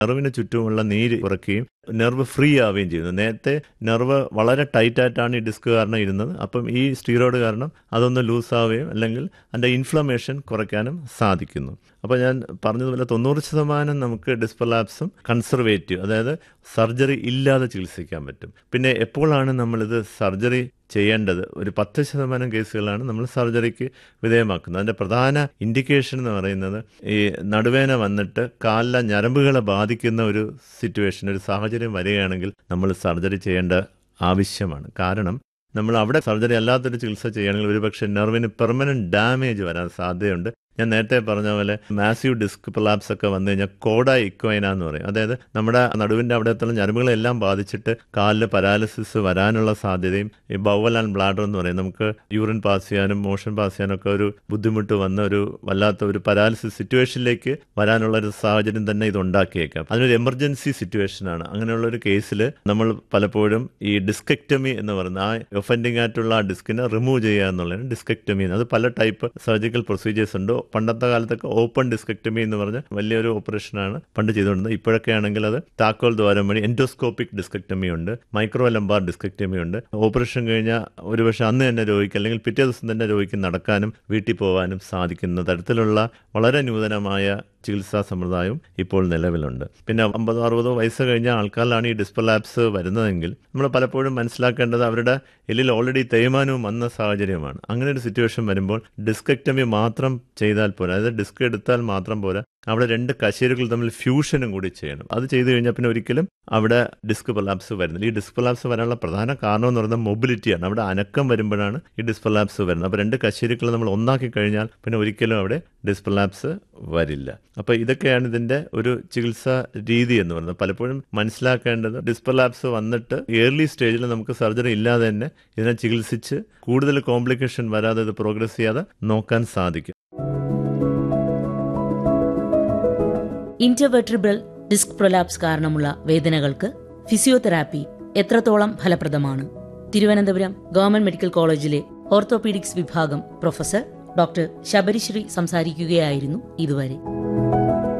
നെർവിന് ചുറ്റുമുള്ള നീര് കുറയ്ക്കുകയും നെർവ് ഫ്രീ ആവുകയും ചെയ്യുന്നു നേരത്തെ നെർവ് വളരെ ടൈറ്റ് ആയിട്ടാണ് ഈ ഡിസ്ക് കാരണം ഇരുന്നത് അപ്പം ഈ സ്റ്റീറോയിഡ് കാരണം അതൊന്ന് ലൂസ് ആവുകയും അല്ലെങ്കിൽ അതിൻ്റെ ഇൻഫ്ലമേഷൻ കുറയ്ക്കാനും സാധിക്കുന്നു അപ്പോൾ ഞാൻ പറഞ്ഞതുപോലെ തൊണ്ണൂറ് ശതമാനം നമുക്ക് ഡിസ്പലാപ്സും കൺസർവേറ്റീവ് അതായത് സർജറി ഇല്ലാതെ ചികിത്സിക്കാൻ പറ്റും പിന്നെ എപ്പോഴാണ് നമ്മളിത് സർജറി ചെയ്യേണ്ടത് ഒരു പത്ത് ശതമാനം കേസുകളാണ് നമ്മൾ സർജറിക്ക് വിധേയമാക്കുന്നത് അതിൻ്റെ പ്രധാന ഇൻഡിക്കേഷൻ എന്ന് പറയുന്നത് ഈ നടുവേന വന്നിട്ട് കാലിലെ ഞരമ്പുകളെ ബാധിക്കുന്ന ഒരു സിറ്റുവേഷൻ ഒരു സാഹചര്യം വരികയാണെങ്കിൽ നമ്മൾ സർജറി ചെയ്യേണ്ട ആവശ്യമാണ് കാരണം നമ്മൾ അവിടെ സർജറി അല്ലാത്തൊരു ചികിത്സ ചെയ്യുകയാണെങ്കിൽ ഒരുപക്ഷെ നെർവിന് പെർമനന്റ് ഡാമേജ് വരാൻ സാധ്യതയുണ്ട് ഞാൻ നേരത്തെ പറഞ്ഞ പോലെ മാസീവ് ഡിസ്ക് പ്രലാപ്സ് ഒക്കെ വന്നു കഴിഞ്ഞാൽ കോഡ ഇക്വൈന എന്ന് പറയും അതായത് നമ്മുടെ നടുവിൻ്റെ അവിടത്തുള്ള ഞരമ്പുകളെല്ലാം ബാധിച്ചിട്ട് കാലിൽ പരാലിസിസ് വരാനുള്ള സാധ്യതയും ഈ ബൗവൽ ആൻഡ് ബ്ലാഡർ എന്ന് പറയും നമുക്ക് യൂറിൻ പാസ് ചെയ്യാനും മോഷൻ പാസ് ചെയ്യാനും ഒക്കെ ഒരു ബുദ്ധിമുട്ട് വന്ന ഒരു വല്ലാത്ത ഒരു പരാലിസിസ് സിറ്റുവേഷനിലേക്ക് വരാനുള്ള ഒരു സാഹചര്യം തന്നെ ഇത് ഉണ്ടാക്കിയേക്കാം അതിനൊരു എമർജൻസി സിറ്റുവേഷനാണ് അങ്ങനെയുള്ള ഒരു കേസിൽ നമ്മൾ പലപ്പോഴും ഈ ഡിസ്കെക്ടമി എന്ന് പറയുന്ന ആ ഒഫൻഡിങ് ആയിട്ടുള്ള ആ ഡിസ്കിനെ റിമൂവ് ചെയ്യുക എന്നുള്ളതാണ് ഡിസ്കെക്ടമി അത് പല ടൈപ്പ് സർജിക്കൽ പ്രൊസീജിയേഴ്സ് ഉണ്ട് പണ്ടത്തെ കാലത്തൊക്കെ ഓപ്പൺ ഡിസ്കെക്ടമി എന്ന് പറഞ്ഞ വലിയൊരു ഓപ്പറേഷനാണ് പണ്ട് ചെയ്തുകൊണ്ടിരുന്നത് ഇപ്പോഴൊക്കെ ആണെങ്കിൽ അത് താക്കോൽ ദ്വാരം വഴി എൻഡോസ്കോപ്പിക് ഡിസ്കെക്ടമി ഉണ്ട് മൈക്രോ ലംബാർ ഡിസ്കെക്ടമി ഉണ്ട് ഓപ്പറേഷൻ കഴിഞ്ഞാൽ ഒരുപക്ഷെ അന്ന് തന്നെ രോഗിക്ക് അല്ലെങ്കിൽ പിറ്റേ ദിവസം തന്നെ രോഗിക്ക് നടക്കാനും വീട്ടിൽ പോകാനും സാധിക്കുന്ന തരത്തിലുള്ള വളരെ നൂതനമായ ചികിത്സാ സമ്പ്രദായവും ഇപ്പോൾ നിലവിലുണ്ട് പിന്നെ അമ്പതോ അറുപതോ വയസ്സ് കഴിഞ്ഞ ആൾക്കാരിലാണ് ഈ ഡിസ്പലാപ്സ് വരുന്നതെങ്കിൽ നമ്മൾ പലപ്പോഴും മനസ്സിലാക്കേണ്ടത് അവരുടെ എല്ലിൽ ഓൾറെഡി തേയ്മാനവും വന്ന സാഹചര്യമാണ് അങ്ങനെ ഒരു സിറ്റുവേഷൻ വരുമ്പോൾ ഡിസ്കെക്ടമി മാത്രം ചെയ്താൽ പോരാ അതായത് ഡിസ്ക് എടുത്താൽ മാത്രം പോരാ അവിടെ രണ്ട് കശേരുകൾ തമ്മിൽ ഫ്യൂഷനും കൂടി ചെയ്യണം അത് ചെയ്തു കഴിഞ്ഞാൽ പിന്നെ ഒരിക്കലും അവിടെ ഡിസ്ക് പ്രലാപ്സ് വരുന്നില്ല ഈ ഡിസ്ക് പ്രലാപ്സ് വരാനുള്ള പ്രധാന കാരണം എന്ന് പറയുന്നത് മൊബിലിറ്റിയാണ് അവിടെ അനക്കം വരുമ്പോഴാണ് ഈ ഡിസ്ക് പ്രലാപ്സ് വരുന്നത് അപ്പോൾ രണ്ട് കശേരുക്കൾ നമ്മൾ ഒന്നാക്കി കഴിഞ്ഞാൽ പിന്നെ ഒരിക്കലും അവിടെ ഡിസ്ക് പ്രലാപ്സ് വരില്ല അപ്പോൾ ഇതൊക്കെയാണ് ഇതിൻ്റെ ഒരു ചികിത്സാ രീതി എന്ന് പറയുന്നത് പലപ്പോഴും മനസ്സിലാക്കേണ്ടത് ഡിസ്ക് പ്രലാപ്സ് വന്നിട്ട് ഏർലി സ്റ്റേജിൽ നമുക്ക് സർജറി ഇല്ലാതെ തന്നെ ഇതിനെ ചികിത്സിച്ച് കൂടുതൽ കോംപ്ലിക്കേഷൻ വരാതെ ഇത് പ്രോഗ്രസ് ചെയ്യാതെ നോക്കാൻ സാധിക്കും ഇന്റർവെർട്രിബിൾ ഡിസ്ക് പ്രൊലാപ്സ് കാരണമുള്ള വേദനകൾക്ക് ഫിസിയോതെറാപ്പി എത്രത്തോളം ഫലപ്രദമാണ് തിരുവനന്തപുരം ഗവൺമെന്റ് മെഡിക്കൽ കോളേജിലെ ഓർത്തോപീഡിക്സ് വിഭാഗം പ്രൊഫസർ ഡോക്ടർ ശബരിശ്രീ സംസാരിക്കുകയായിരുന്നു ഇതുവരെ